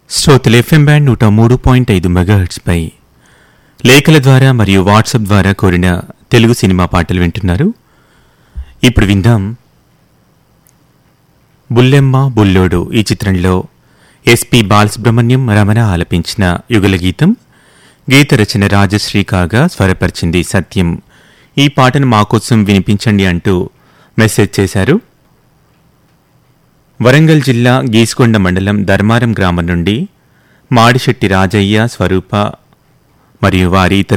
శ్రోతలు FM band నూట మూడు పాయింట్ ఐదు మెగాహెట్స్పై లేఖల ద్వారా మరియు వాట్సాప్ ద్వారా కోరిన తెలుగు సినిమా పాటలు వింటున్నారు ఇప్పుడు విందాం బుల్లెమ్మ బుల్లోడు ఈ చిత్రంలో ఎస్పి బాలసుబ్రహ్మణ్యం రమణ ఆలపించిన యుగల గీతం గీత రచన రాజశ్రీ కాగా స్వరపరిచింది సత్యం ఈ పాటను మా కోసం వినిపించండి అంటూ మెసేజ్ చేశారు వరంగల్ జిల్లా గీసుకొండ మండలం ధర్మారం గ్రామం నుండి మాడిశెట్టి రాజయ్య స్వరూప మరియు వారి ఇతర